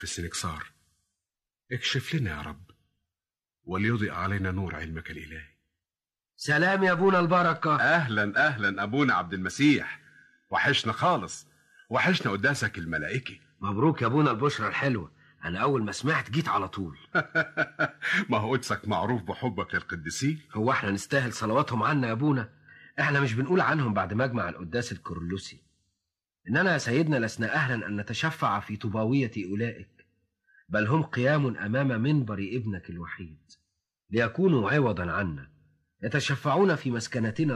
في السنكسار اكشف لنا يا رب وليضئ علينا نور علمك الإلهي سلام يا ابونا البركه أهلا أهلا أبونا عبد المسيح وحشنا خالص وحشنا قداسك الملائكي مبروك يا ابونا البشرى الحلوه انا اول ما سمعت جيت على طول ما هو قدسك معروف بحبك للقديسين هو احنا نستاهل صلواتهم عنا يا ابونا احنا مش بنقول عنهم بعد مجمع القداس الكرلسي اننا يا سيدنا لسنا اهلا ان نتشفع في طباويه اولئك بل هم قيام امام منبر ابنك الوحيد ليكونوا عوضا عنا يتشفعون في مسكنتنا